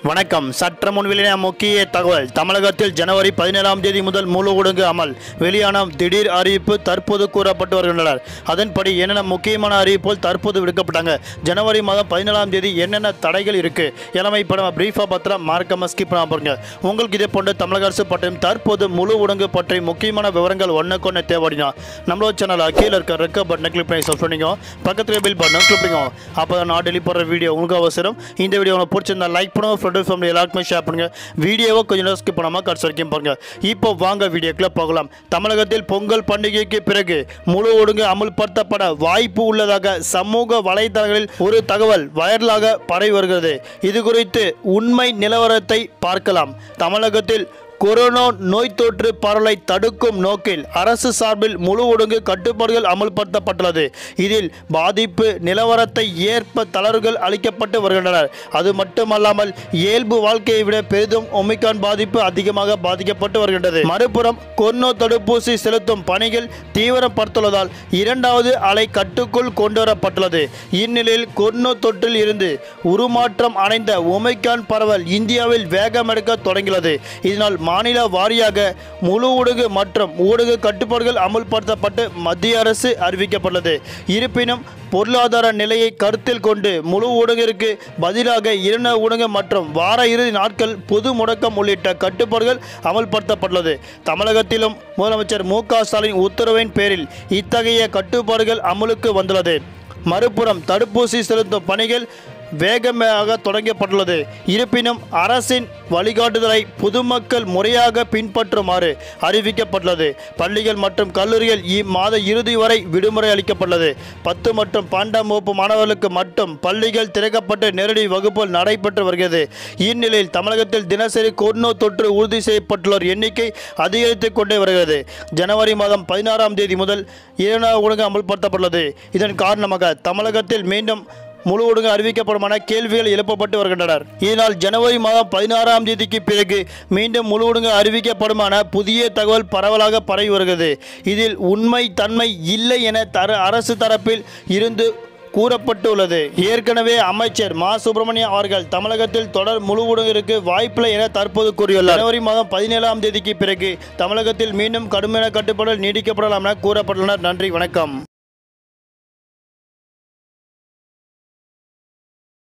வணக்கம் சற்று முன் வெளியான முக்கிய தகவல் தமிழகத்தில் ஜனவரி பதினேழாம் தேதி முதல் முழு ஒடுங்கு அமல் வெளியான திடீர் அறிவிப்பு தற்போது கூறப்பட்டு வருகின்றனர் அதன்படி என்னென்ன முக்கியமான அறிவிப்புகள் தற்போது விடுக்கப்பட்டாங்க ஜனவரி மாதம் பதினேழாம் தேதி என்னென்ன தடைகள் இருக்கு எல்லாமே இப்போ நம்ம பிரீஃபாக பத்திர மார்க்கமாக ஸ்கிப் பண்ண பாருங்க உங்களுக்கு இதே போன்ற தமிழக அரசு பற்றியும் தற்போது முழு ஒடுங்கு பற்றி முக்கியமான விவரங்கள் ஒன்றுக்கு ஒன்று தேவைப்படுங்க நம்மளோட சேனல் கீழே இருக்க ரெக்க பட்டனை கிளிக் பண்ணி சப்ஸ்கிரைப் பண்ணிக்கோ பக்கத்தில் பில் பட்டனை கிளிக் பண்ணிக்கோ அப்போ தான் நான் டெலிவரி போடுற வீடியோ உங்களுக்கு அவசரம் இந்த வீடியோ உங்களுக்கு பிடிச்சிருந்தா லைக் பண்ணுங்க ஃப்ரெண்டு ஃபேமிலி எல்லாருக்குமே ஷேர் பண்ணுங்க வீடியோவை கொஞ்சம் நேரம் ஸ்கிப் பண்ணாமல் கடைசி வரைக்கும் பாருங்க இப்போ வாங்க வீடியோக்குள்ள போகலாம் தமிழகத்தில் பொங்கல் பண்டிகைக்கு பிறகு முழு ஒடுங்கு அமுல்படுத்தப்பட வாய்ப்பு உள்ளதாக சமூக வலைதளங்களில் ஒரு தகவல் வைரலாக பரவி வருகிறது இது குறித்து உண்மை நிலவரத்தை பார்க்கலாம் தமிழகத்தில் கொரோனா நோய் தொற்று பரவலை தடுக்கும் நோக்கில் அரசு சார்பில் முழு ஒடுங்கு கட்டுப்பாடுகள் அமல்படுத்தப்பட்டுள்ளது இதில் பாதிப்பு நிலவரத்தை ஏற்ப தளர்வுகள் அளிக்கப்பட்டு வருகின்றனர் அது மட்டுமல்லாமல் இயல்பு வாழ்க்கையை விட பெரிதும் ஒமிகான் பாதிப்பு அதிகமாக பாதிக்கப்பட்டு வருகின்றது மறுபுறம் கொரோனா தடுப்பூசி செலுத்தும் பணிகள் தீவிரப்படுத்துள்ளதால் இரண்டாவது அலை கட்டுக்குள் கொண்டுவரப்பட்டுள்ளது இந்நிலையில் கொரோனா தொற்றில் இருந்து உருமாற்றம் அடைந்த ஒமைக்கான் பரவல் இந்தியாவில் வேகமெடுக்க தொடங்கியுள்ளது இதனால் மாநில வாரியாக முழு ஊடக மற்றும் ஊடக கட்டுப்பாடுகள் அமுல்படுத்தப்பட்டு மத்திய அரசு அறிவிக்கப்பட்டுள்ளது இருப்பினும் பொருளாதார நிலையை கருத்தில் கொண்டு முழு ஊடகிற்கு பதிலாக இரண்டு ஊடகம் மற்றும் வார இறுதி நாட்கள் பொது முடக்கம் உள்ளிட்ட கட்டுப்பாடுகள் அமல்படுத்தப்பட்டுள்ளது தமிழகத்திலும் முதலமைச்சர் மு க ஸ்டாலின் உத்தரவின் பேரில் இத்தகைய கட்டுப்பாடுகள் அமலுக்கு வந்துள்ளது மறுபுறம் தடுப்பூசி செலுத்தும் பணிகள் வேகமாக தொடங்கப்பட்டுள்ளது இருப்பினும் அரசின் வழிகாட்டுதலை பொதுமக்கள் முறையாக பின்பற்றுமாறு அறிவிக்கப்பட்டுள்ளது பள்ளிகள் மற்றும் கல்லூரிகள் இம்மாத இறுதி வரை விடுமுறை அளிக்கப்பட்டுள்ளது பத்து மற்றும் பன்னெண்டாம் வகுப்பு மாணவர்களுக்கு மட்டும் பள்ளிகள் திறக்கப்பட்டு நேரடி வகுப்புகள் நடைபெற்று வருகிறது இந்நிலையில் தமிழகத்தில் தினசரி கொரோனா தொற்று உறுதி செய்யப்பட்டுள்ளோர் எண்ணிக்கை அதிகரித்துக் கொண்டே வருகிறது ஜனவரி மாதம் பதினாறாம் தேதி முதல் இரண்டாவது ஒழுங்கு அமல்படுத்தப்பட்டுள்ளது இதன் காரணமாக தமிழகத்தில் மீண்டும் முழு ஒடுங்கு அறிவிக்கப்படும் என கேள்விகள் எழுப்பப்பட்டு வருகின்றனர் இதனால் ஜனவரி மாதம் பதினாறாம் தேதிக்கு பிறகு மீண்டும் முழு ஒடுங்கு அறிவிக்கப்படும் என புதிய தகவல் பரவலாக பரவி வருகிறது இதில் உண்மை தன்மை இல்லை என தர அரசு தரப்பில் இருந்து கூறப்பட்டுள்ளது ஏற்கனவே அமைச்சர் மா சுப்பிரமணியம் அவர்கள் தமிழகத்தில் தொடர் முழு ஊடகிற்கு வாய்ப்பில்லை என தற்போது கூறியுள்ளார் ஜனவரி மாதம் பதினேழாம் தேதிக்கு பிறகு தமிழகத்தில் மீண்டும் கடுமையான கட்டுப்பாடுகள் நீடிக்கப்படலாம் என கூறப்பட்டுள்ளனர் நன்றி வணக்கம்